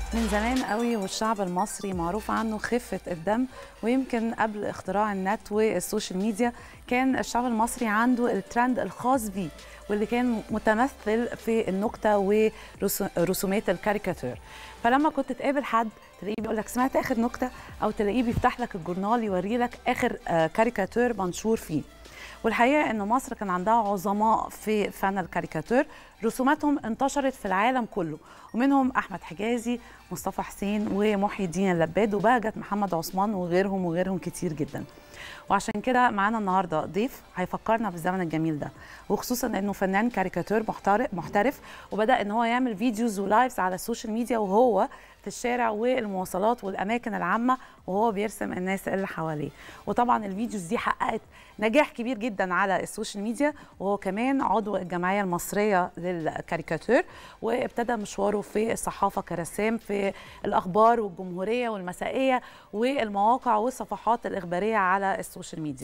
من زمان قوي والشعب المصري معروف عنه خفة الدم ويمكن قبل اختراع النت والسوشيال ميديا كان الشعب المصري عنده الترند الخاص بيه واللي كان متمثل في النكتة ورسومات الكاريكاتير فلما كنت تقابل حد تلاقيه بيقول لك سمعت اخر نكتة او تلاقيه بيفتح لك الجورنال يوري لك اخر كاريكاتير منشور فيه والحقيقه ان مصر كان عندها عظماء في فن الكاريكاتير رسوماتهم انتشرت في العالم كله ومنهم احمد حجازي مصطفى حسين ومحي الدين اللباد وبهجت محمد عثمان وغيرهم وغيرهم كتير جدا وعشان كده معانا النهارده ضيف هيفكرنا بالزمن الجميل ده وخصوصا انه فنان كاريكاتير محترف وبدا ان هو يعمل فيديوز ولايفز على السوشيال ميديا وهو في الشارع والمواصلات والاماكن العامه وهو بيرسم الناس اللي حواليه وطبعا الفيديوز دي حققت نجاح كبير جدا على السوشيال ميديا وهو كمان عضو الجمعيه المصريه للكاريكاتير وابتدى مشواره في الصحافه كرسام في الاخبار والجمهوريه والمسائيه والمواقع والصفحات الاخباريه على السوشيال ميديا